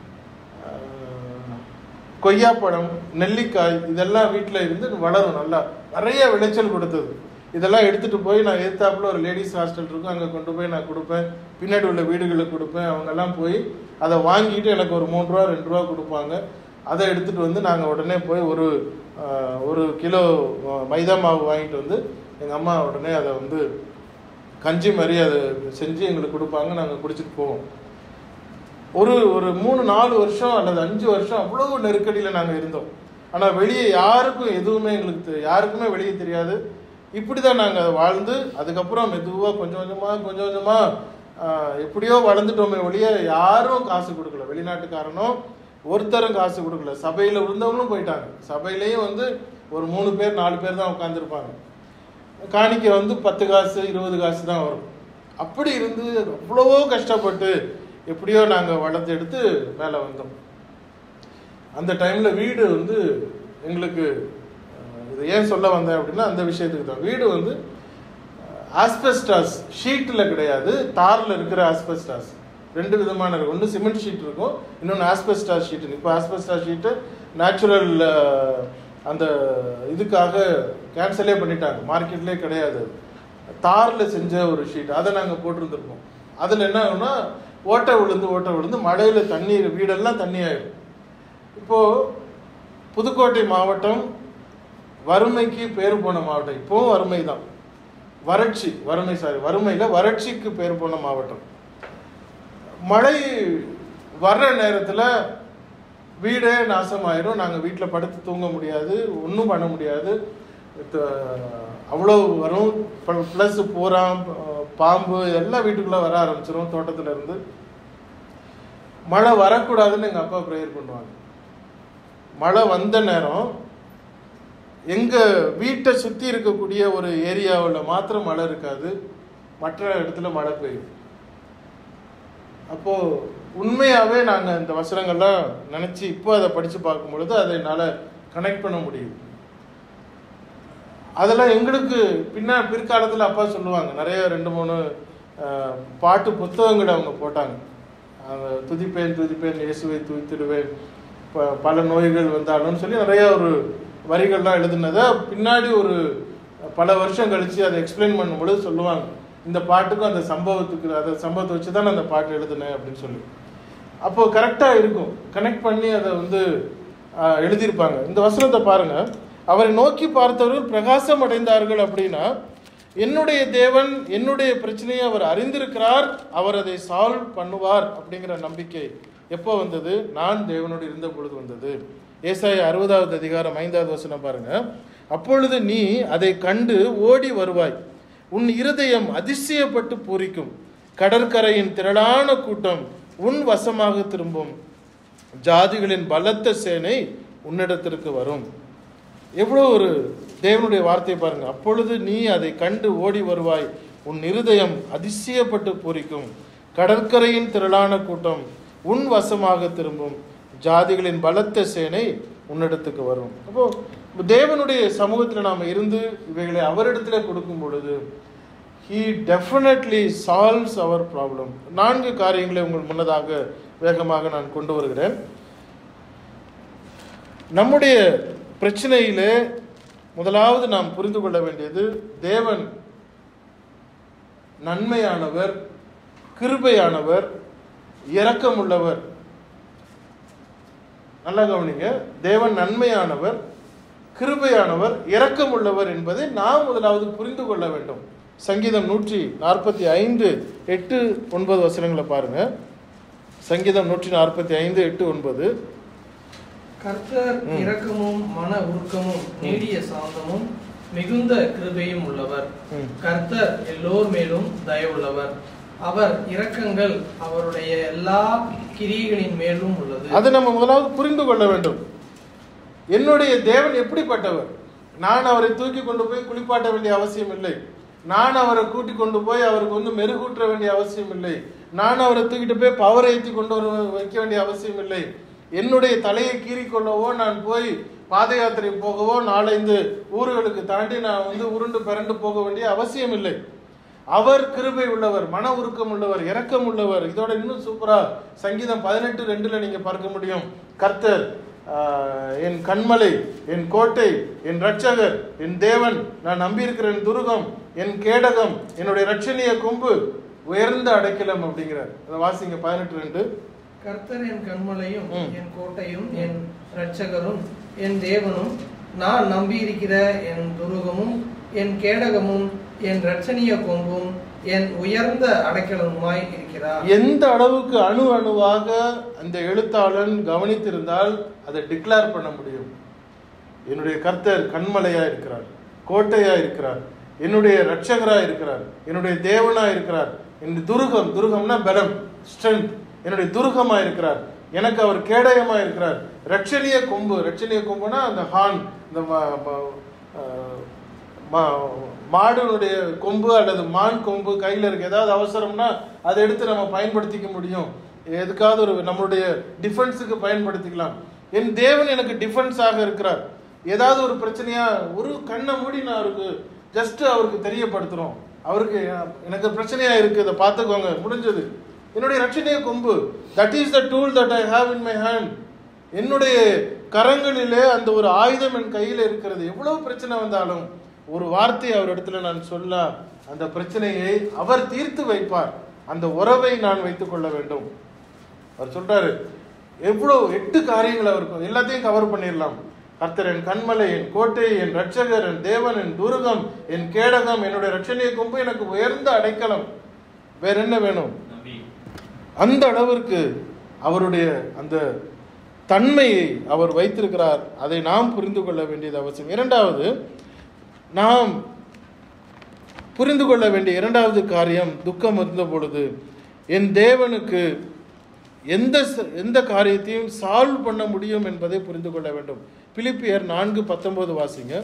அஹ், கொய்யாப்பழம் நெல்லிக்காய் இதெல்லாம் வீட்டில் இருந்து வளரும் நல்லா நிறைய விளைச்சல் கொடுத்தது இதெல்லாம் எடுத்துட்டு போய் நான் எதிர்த்தாப்புல ஒரு லேடிஸ் ஹாஸ்டல் இருக்கும் அங்கே கொண்டு போய் நான் கொடுப்பேன் பின்னாடி உள்ள வீடுகளுக்கு கொடுப்பேன் அவங்கெல்லாம் போய் அதை வாங்கிட்டு எனக்கு ஒரு மூணு ரூபா ரெண்டு ரூபா கொடுப்பாங்க அதை எடுத்துட்டு வந்து நாங்கள் உடனே போய் ஒரு அஹ், ஒரு கிலோ அஹ், மைதா மாவு வாங்கிட்டு வந்து எங்கள் அம்மா உடனே அதை வந்து கஞ்சி மாதிரி அதை செஞ்சு எங்களுக்கு கொடுப்பாங்க நாங்கள் குடிச்சிட்டு போவோம் ஒரு ஒரு மூணு நாலு வருஷம் அல்லது அஞ்சு வருஷம் அவ்வளவு நெருக்கடியில் நாங்கள் இருந்தோம் ஆனால் வெளியே யாருக்கும் எதுவுமே எங்களுக்கு தெ- யாருக்குமே வெளியே தெரியாது இப்படி தான் நாங்கள் வாழ்ந்து அதுக்கப்புறம் மெதுவாக கொஞ்சம் கொஞ்சமாக கொஞ்சம் கொஞ்சமாக எப்படியோ வளர்ந்துட்டோமே ஒழிய யாரும் காசு கொடுக்கல வெளிநாட்டுக்காரனும் ஒருத்தரும் காசு கொடுக்கல சபையில் இருந்தவங்களும் போயிட்டாங்க சபையிலையும் வந்து ஒரு மூணு பேர் நாலு பேர் தான் உட்காந்துருப்பாங்க காணிக்கை வந்து பத்து காசு இருபது காசு தான் வரும் அப்படி இருந்து அவ்வளவோ கஷ்டப்பட்டு எப்படியோ நாங்கள் வளர்த்து எடுத்து மேலே வந்தோம் அந்த டைமில் வீடு வந்து எங்களுக்கு அஹ், இது ஏன் சொல்ல வந்தேன் அப்படின்னா அந்த விஷயத்துக்கு தான் வீடு வந்து ஆஸ்பெஸ்டாஸ் ஷீட்டில் கிடையாது தாரில் இருக்கிற ஆஸ்பெஸ்டாஸ் ரெண்டு விதமான இருக்கு ஒன்று சிமெண்ட் ஷீட் இருக்கும் இன்னொன்று ஆஸ்பெஸ்டாஸ் ஷீட் இப்போ ஆஸ்பெஸ்டாஸ் ஷீட்டு நேச்சுரல் அந்த இதுக்காக கேன்சலே பண்ணிட்டாங்க மார்க்கெட்லேயே கிடையாது தாரில் செஞ்ச ஒரு ஷீட் அதை நாங்கள் போட்டிருந்துருப்போம் அதில் என்ன ஆகும்னா ஓட்டை விழுந்து ஓட்டை விழுந்து மழையில் தண்ணீர் வீடெல்லாம் தண்ணி ஆயிடும் இப்போது புதுக்கோட்டை மாவட்டம் வறுமைக்கு பேர் போன மாவட்டம் இப்போவும் வறுமை தான் வறட்சி வறுமை சாரி வறுமையில் வறட்சிக்கு பேர் போன மாவட்டம் மழை வர்ற நேரத்தில் வீடே நாசமாயிரும் நாங்கள் வீட்டில் படுத்து தூங்க முடியாது ஒன்றும் பண்ண முடியாது த- அவ்வளோ வரும் ப்ளஸ் பூராம் பாம்பு எல்லாம் வீட்டுக்குள்ளே வர ஆரம்பிச்சிரும் தோட்டத்துல இருந்து மழை வரக்கூடாதுன்னு எங்கள் அப்பா ப்ரேயர் பண்ணுவாங்க மழை வந்த நேரம் எங்க வீட்டை சுத்தி இருக்கக்கூடிய ஒரு ஏரியாவில் மாத்திரம் மழை இருக்காது மற்ற இடத்துல மழை பெய்யும் அப்போ உண்மையாவே நாங்க இந்த வசனங்கள்லாம் நினைச்சு இப்போ அதை படிச்சு பார்க்கும் பொழுது அதை என்னால கனெக்ட் பண்ண முடியுது அதெல்லாம் எங்களுக்கு பின்னா பிற்காலத்தில் அப்பா சொல்லுவாங்க நிறைய ரெண்டு மூணு அஹ், பாட்டு புத்தகங்களை அவங்க போட்டாங்க அந்த துதிப்பேன் துதிப்பேன் இயேசுவை துதித்திடுவேன் ப- பல நோய்கள் வந்தாலும் சொல்லி நிறைய ஒரு வரிகள்லாம் எழுதுனதை பின்னாடி ஒரு பல வருஷம் கழிச்சு அதை எக்ஸ்பிளைன் பண்ணும்பொழுது சொல்லுவாங்க இந்த பாட்டுக்கும் அந்த சம்பவத்துக்கு அந்த சம்பவத்தை வச்சு தான் நான் அந்த பாட்டு எழுதுனேன் அப்படின்னு சொல்லி அப்போ கரெக்டாக இருக்கும் கனெக்ட் பண்ணி அதை வந்து ஆஹ், எழுதியிருப்பாங்க இந்த வசனத்தை பாருங்க அவரை நோக்கி பார்த்தவர்கள் பிரகாசம் அடைந்தார்கள் அப்படின்னா என்னுடைய தேவன் என்னுடைய பிரச்சனையை அவர் அறிந்திருக்கிறார் அவர் அதை சால்வ் பண்ணுவார் அப்படிங்கிற நம்பிக்கை எப்போ வந்தது நான் தேவனோடு இருந்த பொழுது வந்தது ஏசாய அறுபதாவது அதிகாரம் ஐந்தாவது வசனம் பாருங்க அப்பொழுது நீ அதை கண்டு ஓடி வருவாய் உன் இருதயம் அதிசயப்பட்டு பூரிக்கும் கடற்கரையின் திரளான கூட்டம் உன் வசமாக திரும்பும் ஜாதிகளின் பலத்த சேனை உன்னிடத்திற்கு வரும் எவ்வளோ ஒரு தேவனுடைய வார்த்தையை பாருங்க அப்பொழுது நீ அதை கண்டு ஓடி வருவாய் உன் இருதயம் அதிசயப்பட்டு பூரிக்கும் கடற்கரையின் திரளான கூட்டம் உன் வசமாக திரும்பும் ஜாதிகளின் பலத்த சேனை உன்னிடத்துக்கு வரும் அப்போ தேவனுடைய சமூகத்தில் நாம் இருந்து இவைகளை அவரிடத்துல கொடுக்கும் பொழுது ஹீ டெஃபினெட்லி சால்வ்ஸ் அவர் ப்ராப்ளம் நான்கு காரியங்களை உங்கள் முன்னதாக வேகமாக நான் கொண்டு வருகிறேன் நம்முடைய பிரச்சனையிலே முதலாவது நாம் புரிந்து கொள்ள வேண்டியது தேவன் நன்மையானவர் கிருபையானவர் இரக்கமுள்ளவர் நல்லா கவனிங்க தேவன் நன்மையானவர் கிருபையானவர் இரக்கமுள்ளவர் என்பதை நாம் முதலாவது புரிந்து கொள்ள வேண்டும் சங்கீதம் நூற்றி நாற்பத்தி ஐந்து எட்டு ஒன்பது வசனங்களை பாருங்க சங்கீதம் நூற்றி நாற்பத்தி ஐந்து எட்டு ஒன்பது கர்த்தர் ம். இரக்கமும் மன உருக்கமும் நீடிய சாந்தமும் மிகுந்த கிருபையும் உள்ளவர் ம். கர்த்தர் எல்லோர் மேலும் தயவுள்ளவர் அவர் இரக்கங்கள் அவருடைய எல்லா கிரியைகளின் மேலும் உள்ளது அதை நம்ம முதலாவது புரிந்து கொள்ள வேண்டும் என்னுடைய தேவன் எப்படிப்பட்டவர் நான் அவரை தூக்கி கொண்டு போய் குளிப்பாட்ட வேண்டிய அவசியம் இல்லை நான் அவரை கூட்டி கொண்டு போய் அவருக்கு வந்து மெருகூட்ட வேண்டிய அவசியம் இல்லை நான் அவரை தூக்கிட்டு போய் பவர் ஏற்றி கொண்டு வர வைக்க வேண்டிய அவசியம் இல்லை என்னுடைய தலையை கீறிக்கொள்ளவோ நான் போய் பாத யாத்திரை போகவோ நாலைந்து ஊர்களுக்கு தாண்டி நான் வந்து உருண்டு பிறண்டு போக வேண்டிய அவசியம் இல்லை அவர் கிருபை உள்ளவர் மன உருக்கம் உள்ளவர் இரக்கம் உள்ளவர் இதோட இன்னும் சூப்பரா சங்கீதம் பதினெட்டு ரெண்டுல நீங்க பார்க்க முடியும் கர்த்தர் ஆஹ், என் கண்மலை என் கோட்டை என் ரட்சகர் என் தேவன் நான் நம்பியிருக்கிற என் துருகம் என் கேடகம் என்னுடைய ரட்சணிய கொம்பு உயர்ந்த அடைக்கலம் அப்படிங்கிறார் அதை வாசிங்க பதினெட்டு ரெண்டு கர்த்தர் என் கண்மலையும் ம். என் கோட்டையும் என் இரட்சகரும் என் தேவனும் நான் நம்பியிருக்கிற என் துருகமும் என் கேடகமும் என் இரட்சணிய கொம்பும் என் உயர்ந்த அடைக்கலமுமாய் இருக்கிறார் எந்த அளவுக்கு அணு அணுவாக அந்த எழுத்தாளன் கவனித்திருந்தால் அதை டிக்ளேர் பண்ண முடியும் என்னுடைய கர்த்தர் கண்மலையா இருக்கிறார் கோட்டையா இருக்கிறார் என்னுடைய ரட்சகரா இருக்கிறார் என்னுடைய தேவனா இருக்கிறார் என் துருகம் துருகம்னா பலம் ஸ்ட்ரென்த் என்னுடைய துருகமா இருக்கிறார் எனக்கு அவர் கேடயமா இருக்கிறார் ரட்சணிய கொம்பு ரட்சணிய கொம்புனா அந்த ஹான் இந்த ம- ம- அஹ் மா- மாடுனுடைய கொம்பு அல்லது மான் கொம்பு கையில் இருக்கு ஏதாவது அவசரம்னா அதை எடுத்து நம்ம பயன்படுத்திக்க முடியும் எதுக்காவது ஒரு நம்மளுடைய டிஃபென்ஸுக்கு பயன்படுத்திக்கலாம் என் தேவன் எனக்கு டிஃபென்ஸாக இருக்கிறார் ஏதாவது ஒரு பிரச்சனையா ஒரு கண்ணை மூடி நான் அவருக்கு ஜஸ்ட் அவருக்கு தெரியப்படுத்துறோம் அவருக்கு எனக்கு பிரச்சனையா இருக்கு இதை பார்த்துக்கோங்க முடிஞ்சது என்னுடைய ரட்சணைய கொம்பு that is the tool that I have in my hand என்னுடைய கரங்களிலே அந்த ஒரு ஆயுதம் என் கையில் இருக்கிறது எவ்வளவு பிரச்சனை வந்தாலும் ஒரு வார்த்தை அவர் இடத்துல நான் சொல்ல அந்த பிரச்சனையை அவர் தீர்த்து வைப்பார் அந்த உறவை நான் வைத்துக் கொள்ள வேண்டும் அவர் சொல்றாரு எவ்வளவு எட்டு காரியங்கள் அவருக்கு எல்லாத்தையும் கவர் பண்ணிடலாம் கர்த்தர் என் கண்மலை என் கோட்டை என் ரட்சகர் என் தேவன் என் துருகம் என் கேடகம் என்னுடைய ரட்சணிய கொம்பு எனக்கு உயர்ந்த அடைக்கலம் வேற என்ன வேணும் நம்பி அந்த அளவிற்கு அவருடைய அந்த தன்மையை அவர் வைத்திருக்கிறார் அதை நாம் புரிந்து கொள்ள வேண்டியது அவசியம் இரண்டாவது நாம் புரிந்து கொள்ள வேண்டிய இரண்டாவது காரியம் துக்கம் இருந்த பொழுது என் தேவனுக்கு எந்த ச- எந்த காரியத்தையும் சால்வ் பண்ண முடியும் என்பதை புரிந்து கொள்ள வேண்டும் பிலிப்பியர் நான்கு பத்தொன்பது வாசிங்க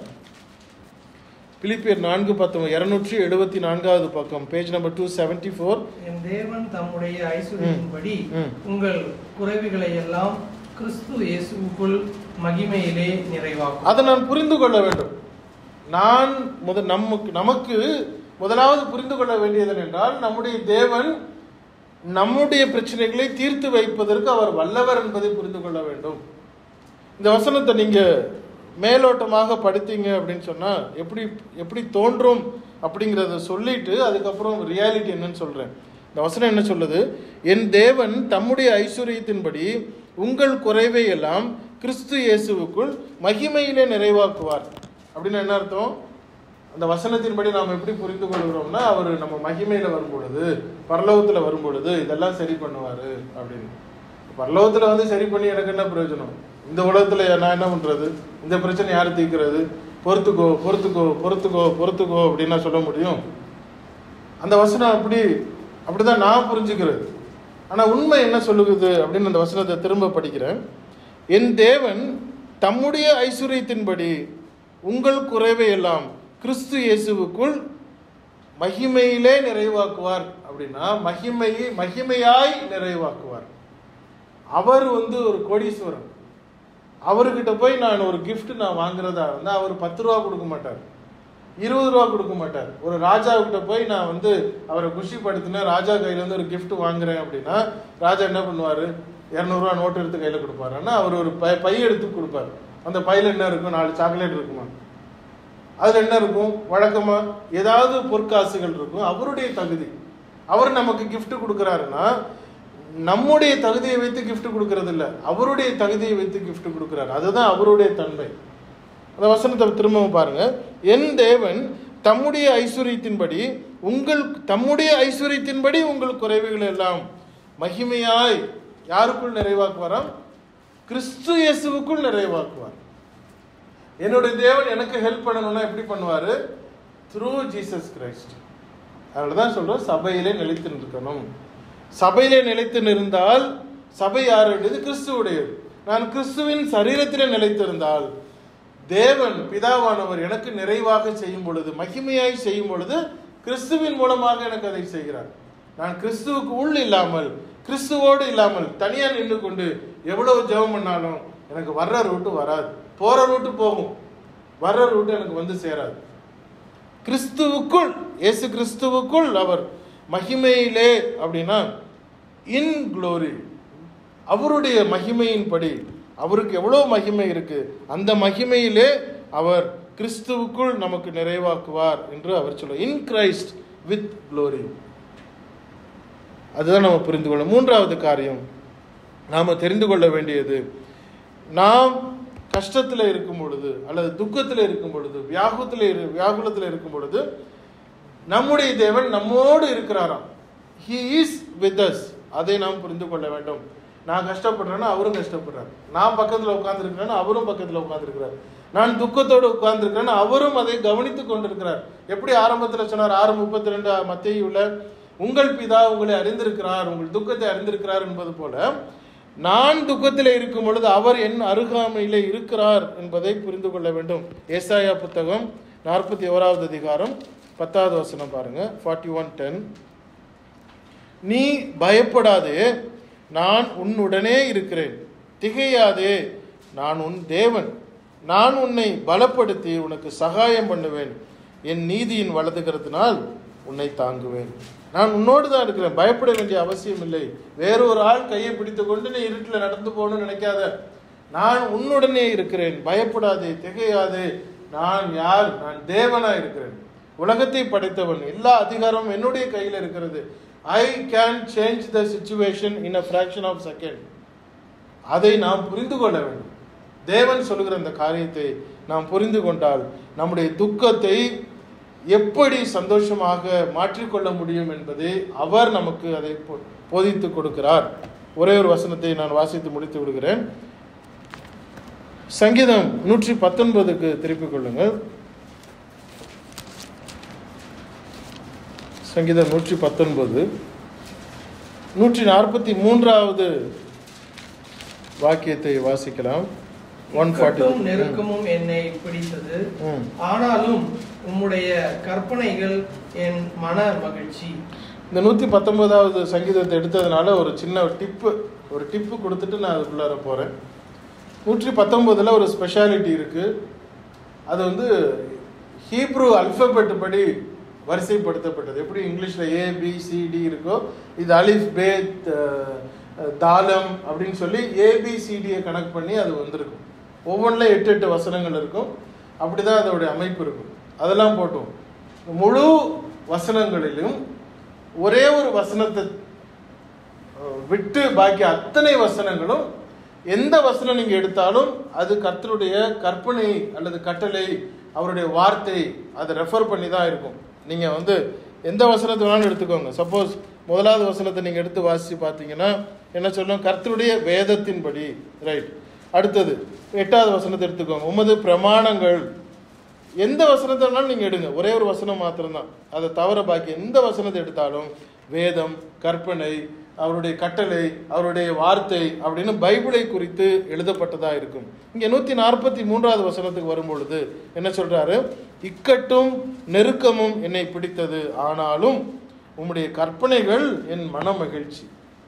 பிலிப்பியர் நான்கு பத்தொன்பது இருநூற்றி எழுபத்தி நான்காவது பக்கம் page number two seventy four என் தேவன் தம்முடைய ஐஸ்வர்யத்தின்படி ம். உங்கள் குறைவுகளை எல்லாம் கிறிஸ்து இயேசுவுக்குள் மகிமையிலே நிறைவாக்கும் அதை நான் புரிந்து கொள்ள வேண்டும் நான் முத நமக்கு நமக்கு முதலாவது புரிந்து கொள்ள வேண்டியது என்றால் நம்முடைய தேவன் நம்முடைய பிரச்சனைகளை தீர்த்து வைப்பதற்கு அவர் வல்லவர் என்பதை புரிந்து கொள்ள வேண்டும் இந்த வசனத்தை நீங்க மேலோட்டமாக படித்தீங்க அப்படின்னு சொன்னா எப்படி எப்படி தோன்றும் அப்படிங்கிறத சொல்லிட்டு அதுக்கப்புறம் ரியாலிட்டி என்னன்னு சொல்றேன் இந்த வசனம் என்ன சொல்லுது என் தேவன் தம்முடைய ஐஸ்வர்யத்தின்படி உங்கள் குறைவை எல்லாம் கிறிஸ்து இயேசுவுக்குள் மகிமையிலே நிறைவாக்குவார் அப்படின்னு என்ன அர்த்தம் அந்த வசனத்தின்படி நாம் எப்படி புரிந்து கொள்கிறோம்னா அவர் நம்ம மகிமையில வரும் பொழுது பரலோகத்துல வரும் பொழுது இதெல்லாம் சரி பண்ணுவாரு அப்படின்னு பரலோகத்துல வந்து சரி பண்ணி எனக்கு என்ன பிரயோஜனம் இந்த உலகத்துல நான் என்ன பண்றது இந்த பிரச்சனை யார் தீர்க்கிறது பொறுத்துக்கோ பொறுத்துக்கோ பொறுத்துக்கோ பொறுத்துக்கோ அப்படின்னா சொல்ல முடியும் அந்த வசனம் அப்படி அப்படிதான் நான் புரிஞ்சுக்கிறது ஆனா உண்மை என்ன சொல்லுகிறது அப்படின்னு அந்த வசனத்தை திரும்ப படிக்கிறேன் என் தேவன் தம்முடைய ஐஸ்வர்யத்தின்படி உங்கள் குறைவை எல்லாம் கிறிஸ்து இயேசுவுக்குள் மகிமையிலே நிறைவாக்குவார் அப்படின்னா மகிமையை மகிமையாய் நிறைவாக்குவார் அவர் வந்து ஒரு கோடீஸ்வரன் அவர்கிட்ட போய் நான் ஒரு gift நான் வாங்குறதா இருந்தா அவர் பத்து ரூபா கொடுக்க மாட்டார் இருபது ரூபா கொடுக்க மாட்டார் ஒரு ராஜா கிட்ட போய் நான் வந்து அவரை குஷிப்படுத்தினேன் ராஜா கையில இருந்து ஒரு gift வாங்குறேன் அப்படின்னா ராஜா என்ன பண்ணுவாரு இரநூறுவா நோட்டு எடுத்து கையில கொடுப்பாரு ஆனா அவர் ஒரு பை பை எடுத்து கொடுப்பாரு அந்த பையில என்ன இருக்கும் நாலு சாக்லேட் இருக்குமா அதுல என்ன இருக்கும் வழக்கமா ஏதாவது பொற்காசுகள் இருக்கும் அவருடைய தகுதி அவர் நமக்கு gift கொடுக்கறாருன்னா நம்முடைய தகுதியை வைத்து gift கொடுக்கறது இல்ல அவருடைய தகுதியை வைத்து gift கொடுக்கறாரு அதுதான் அவருடைய தன்மை அந்த வசனத்தை திரும்பவும் பாருங்க என் தேவன் தம்முடைய ஐஸ்வர்யத்தின்படி உங்கள் தம்முடைய ஐஸ்வர்யத்தின்படி உங்கள் குறைவுகள் எல்லாம் மகிமையாய் யாருக்குள் நிறைவாக்குவாராம் கிறிஸ்து இயேசுவுக்குள் நிறைவாக்குவார் என்னுடைய தேவன் எனக்கு ஹெல்ப் பண்ணணும்னா எப்படி பண்ணுவாரு த்ரூ ஜீசஸ் கிரைஸ்ட் அதனால தான் சொல்றோம் சபையிலே நிலைத்து நிற்கணும் சபையிலே நிலைத்து நிறுந்தால் சபை யாருடையது கிறிஸ்துவுடையது நான் கிறிஸ்துவின் சரீரத்திலே நிலைத்திருந்தால் தேவன் பிதாவானவர் எனக்கு நிறைவாக செய்யும் பொழுது மகிமையாய் செய்யும் பொழுது கிறிஸ்துவின் மூலமாக எனக்கு அதை செய்கிறார் நான் கிறிஸ்துவுக்கு உள் இல்லாமல் கிறிஸ்துவோடு இல்லாமல் தனியா நின்று கொண்டு எவ்வளவு ஜெபம் பண்ணாலும் எனக்கு வர்ற ரூட்டு வராது போற ரூட்டு போகும் வர்ற ரூட்டு எனக்கு வந்து சேராது கிறிஸ்துவுக்குள் இயேசு கிறிஸ்துவுக்குள் அவர் மகிமையிலே அப்படின்னா இன் க்ளோரி அவருடைய மகிமையின்படி அவருக்கு எவ்வளோ மகிமை இருக்கு அந்த மகிமையிலே அவர் கிறிஸ்துவுக்குள் நமக்கு நிறைவாக்குவார் என்று அவர் சொல்ல இன் கிரைஸ்ட் வித் க்ளோரி அதுதான் நம்ம புரிந்து கொள்ள மூன்றாவது காரியம் நாம் தெரிந்து கொள்ள வேண்டியது நாம் கஷ்டத்தில் இருக்கும் பொழுது அல்லது துக்கத்தில் இருக்கும் பொழுது வியாகுத்தில் இரு வியாகுலத்தில் இருக்கும் பொழுது நம்முடைய தேவன் நம்மோடு இருக்கிறாராம் ஹி இஸ் வித் அஸ் அதை நாம் புரிந்து கொள்ள வேண்டும் நான் கஷ்டப்படுறேன்னா அவரும் கஷ்டப்படுறார் நான் பக்கத்தில் உட்கார்ந்துருக்கிறேன்னா அவரும் பக்கத்தில் உட்கார்ந்துருக்கிறார் நான் துக்கத்தோடு உட்கார்ந்துருக்கிறேன்னா அவரும் அதை கவனித்துக் கொண்டிருக்கிறார் எப்படி ஆரம்பத்தில் சொன்னார் ஆறு முப்பத்தி ரெண்டு மத்தியுள்ள உங்கள் பிதா உங்களை அறிந்திருக்கிறார் உங்கள் துக்கத்தை அறிந்திருக்கிறார் என்பது போல நான் துக்கத்தில் இருக்கும் பொழுது அவர் என் அருகாமையிலே இருக்கிறார் என்பதை புரிந்து கொள்ள வேண்டும் ஏசாயா புத்தகம் நாற்பத்தி ஓராவது அதிகாரம் பத்தாவது வசனம் பாருங்க ஃபார்ட்டி ஒன் டென் நீ பயப்படாதே நான் உன்னுடனே இருக்கிறேன் திகையாதே நான் உன் தேவன் நான் உன்னை பலப்படுத்தி உனக்கு சகாயம் பண்ணுவேன் என் நீதியின் வலதுகிறதுனால் உன்னை தாங்குவேன் நான் உன்னோடு தான் இருக்கிறேன் பயப்பட வேண்டிய அவசியம் இல்லை வேறொரு ஆள் கையை பிடித்து கொண்டு நீ இருட்டில் நடந்து போகணும்னு நினைக்காத நான் உன்னுடனே இருக்கிறேன் பயப்படாதே திகையாதே நான் யார் நான் தேவனா இருக்கிறேன் உலகத்தை படைத்தவன் எல்லா அதிகாரமும் என்னுடைய கையில் இருக்கிறது I can change the situation in a fraction of second அதை நாம் புரிந்து கொள்ள வேண்டும் தேவன் சொல்லுகிற அந்த காரியத்தை நாம் புரிந்து கொண்டால் நம்முடைய துக்கத்தை எப்படி சந்தோஷமாக மாற்றிக்கொள்ள முடியும் என்பதை அவர் நமக்கு அதை போ- போதித்து கொடுக்கிறார் ஒரே ஒரு வசனத்தை நான் வாசித்து முடித்து விடுகிறேன் சங்கீதம் நூற்றி பத்தொன்பதுக்கு திருப்பிக் கொள்ளுங்கள் சங்கீதம் நூற்றி பத்தொன்பது நூற்றி நாற்பத்தி மூன்றாவது வாக்கியத்தை வாசிக்கலாம் ஒன் இக்கட்டும் ஃபார்ட்டி நெருக்கமும் என்னை பிடித்தது ம். ஆனாலும் உம்முடைய கற்பனைகள் என் மன மகிழ்ச்சி இந்த நூற்றி பத்தொன்பதாவது சங்கீதத்தை எடுத்ததுனால ஒரு சின்ன டிப்பு ஒரு டிப்பு கொடுத்துட்டு நான் அதுக்குள்ளார போகிறேன் நூற்றி பத்தொன்பதில் ஒரு ஸ்பெஷாலிட்டி இருக்குது அது வந்து ஹீப்ரு அல்பபெட் படி வரிசைப்படுத்தப்பட்டது எப்படி இங்கிலீஷில் ஏ பி சி டி இருக்கோ இது அலிஃப் பே த- தாளம் அப்படின்னு சொல்லி ஏபிசிடியை கனெக்ட் பண்ணி அது வந்திருக்கும் ஒவ்வொன்றில் எட்டு எட்டு வசனங்கள் இருக்கும் அப்படி தான் அதோடைய அமைப்பு இருக்கும் அதெல்லாம் போட்டோம் முழு வசனங்களிலும் ஒரே ஒரு வசனத்தை அஹ், விட்டு பாக்கி அத்தனை வசனங்களும் எந்த வசனம் நீங்க எடுத்தாலும் அது கர்த்தருடைய கற்பனை அல்லது கட்டளை அவருடைய வார்த்தை அதை ரெஃபர் பண்ணி தான் இருக்கும் நீங்க வந்து எந்த வசனத்தை வேணாலும் எடுத்துக்கோங்க சப்போஸ் முதலாவது வசனத்தை நீங்க எடுத்து வாசிச்சு பார்த்தீங்கன்னா என்ன சொல்லணும் கர்த்தருடைய வேதத்தின்படி ரைட் அடுத்தது எட்டாவது வசனத்தை எடுத்துக்கோங்க உமது பிரமாணங்கள் எந்த வசனத்தை வேணாலும் நீங்கள் எடுங்க ஒரே ஒரு வசனம் மாத்திரம்தான் அதை தவிர பாக்கி எந்த வசனத்தை எடுத்தாலும் வேதம் கற்பனை அவருடைய கட்டளை அவருடைய வார்த்தை அப்படின்னு பைபிளை குறித்து எழுதப்பட்டதாக இருக்கும் இங்கே நூற்றி நாற்பத்தி மூன்றாவது வசனத்துக்கு வரும் பொழுது என்ன சொல்றாரு இக்கட்டும் நெருக்கமும் என்னை பிடித்தது ஆனாலும் உம்முடைய கற்பனைகள் என் மன மகிழ்ச்சி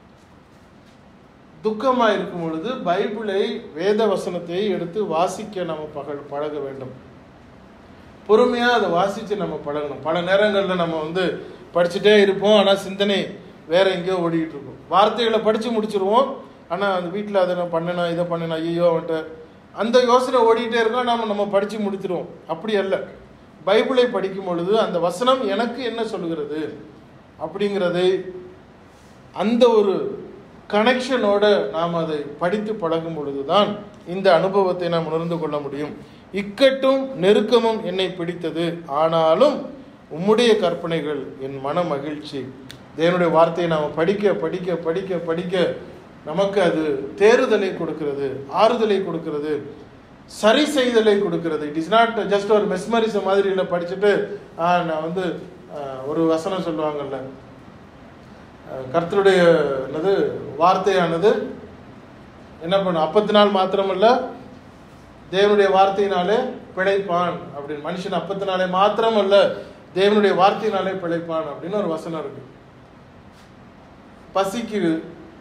துக்கமா இருக்கும் பொழுது பைபிளை வேத வசனத்தை எடுத்து வாசிக்க நம்ம பகல் பழக வேண்டும் பொறுமையா அதை வாசிச்சு நம்ம பழகணும் பல நேரங்கள்ல நம்ம வந்து படிச்சுட்டே இருப்போம் ஆனா சிந்தனை வேற எங்கேயோ ஓடிட்டு இருக்கும் வார்த்தைகளை படிச்சு முடிச்சிருவோம் ஆனா அந்த வீட்டில் அதை நான் பண்ணணும் இதை பண்ணணும் ஐயோ அவன்கிட்ட அந்த யோசனை ஓடிட்டே இருக்கோம் நாம நம்ம படிச்சு முடிச்சிருவோம் அப்படி அல்ல பைபிளை படிக்கும் பொழுது அந்த வசனம் எனக்கு என்ன சொல்லுகிறது அப்படிங்கிறதை அந்த ஒரு கனெக்ஷனோட நாம் அதை படித்து பழகும் பொழுதுதான் இந்த அனுபவத்தை நாம் உணர்ந்து கொள்ள முடியும் இக்கட்டும் நெருக்கமும் என்னை பிடித்தது ஆனாலும் உம்முடைய கற்பனைகள் என் மன மகிழ்ச்சி தேவனுடைய வார்த்தையை நாம் படிக்க படிக்க படிக்க படிக்க நமக்கு அது தேறுதலை கொடுக்கிறது ஆறுதலை கொடுக்கிறது சரி செய்தலை கொடுக்கிறது இட் இஸ் நாட் ஜஸ்ட் ஒரு மெஸ்மரிசம் மாதிரி இல்லை படிச்சுட்டு ஆ, நான் வந்து ஆ, ஒரு வசனம் சொல்லுவாங்கல்ல அஹ் கர்த்தருடைய என்னது வார்த்தையானது என்ன பண்ணும் அப்பத்து நாள் மாத்திரமல்ல தேவனுடைய வார்த்தையினாலே பிழைப்பான் அப்படின்னு மனுஷன் அப்பத்து நாளே மாத்திரமல்ல தேவனுடைய வார்த்தையினாலே பிழைப்பான் அப்படின்னு ஒரு வசனம் இருக்கு பசிக்கு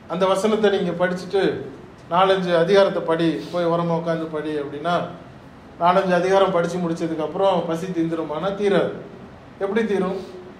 அந்த வசனத்தை நீங்க படிச்சுட்டு நாலஞ்சு அதிகாரத்தை படி போய் உரமா உட்காந்து படி அப்படின்னா நாலஞ்சு அதிகாரம் படிச்சு முடிச்சதுக்கு அப்புறம் பசி தீந்துருமானா தீராது எப்படி தீரும்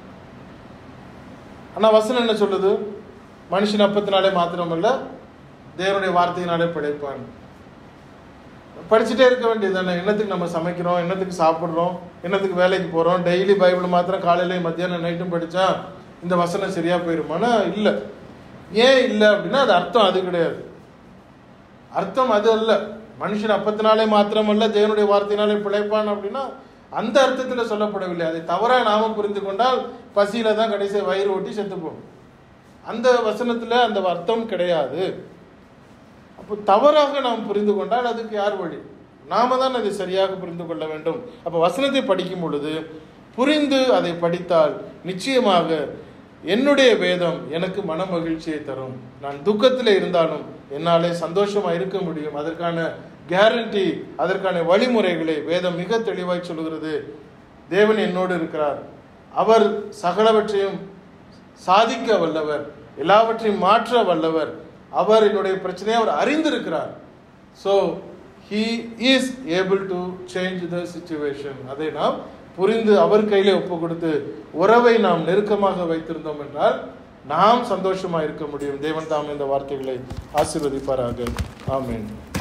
ஆனா வசனம் என்ன சொல்லுது மனுஷன் அப்பத்தினாலே மாத்திரமல்ல தேவனுடைய வார்த்தையினாலே பிழைப்பான் படிச்சுட்டே இருக்க வேண்டியது தானே என்னத்துக்கு நம்ம சமைக்கிறோம் என்னத்துக்கு சாப்பிட்றோம் என்னத்துக்கு வேலைக்கு போறோம் டெய்லி பைபிள் மாத்திரம் காலையிலையும் மத்தியானம் நைட்டும் படிச்சா இந்த வசனம் சரியா போயிருமானா இல்லை ஏன் இல்லை அப்படின்னா அது அர்த்தம் அது கிடையாது அர்த்தம் அது அல்ல மனுஷன் அப்பத்தினாலே மாத்திரமல்ல தேவனுடைய வார்த்தையினாலே பிழைப்பான் அப்படின்னா அந்த அர்த்தத்துல சொல்லப்படவில்லை அதை தவறா நாம புரிந்து கொண்டால் பசியில தான் கடைசி வயிறு ஓட்டி செத்து போகும் அந்த வசனத்துல அந்த அர்த்தம் கிடையாது அப்போ தவறாக நாம் புரிந்து கொண்டால் அதுக்கு யார் வழி நாம தான் அதை சரியாக புரிந்து கொள்ள வேண்டும் அப்போ வசனத்தை படிக்கும் பொழுது புரிந்து அதை படித்தால் நிச்சயமாக என்னுடைய வேதம் எனக்கு மன மகிழ்ச்சியை தரும் நான் துக்கத்தில் இருந்தாலும் என்னாலே சந்தோஷமா இருக்க முடியும் அதற்கான கேரண்டி அதற்கான வழிமுறைகளை வேதம் மிக தெளிவாய் சொல்கிறது தேவன் என்னோடு இருக்கிறார் அவர் சகலவற்றையும் சாதிக்க வல்லவர் எல்லாவற்றையும் மாற்ற வல்லவர் அவர் என்னுடைய பிரச்சனையை அவர் அறிந்திருக்கிறார் so he is able to change the situation அதை நாம் புரிந்து அவர் கையிலே ஒப்பு கொடுத்து உறவை நாம் நெருக்கமாக வைத்திருந்தோம் என்றால் நாம் சந்தோஷமா இருக்க முடியும் தேவன் தாம் இந்த வார்த்தைகளை ஆசீர்வதிப்பாராக ஆமென்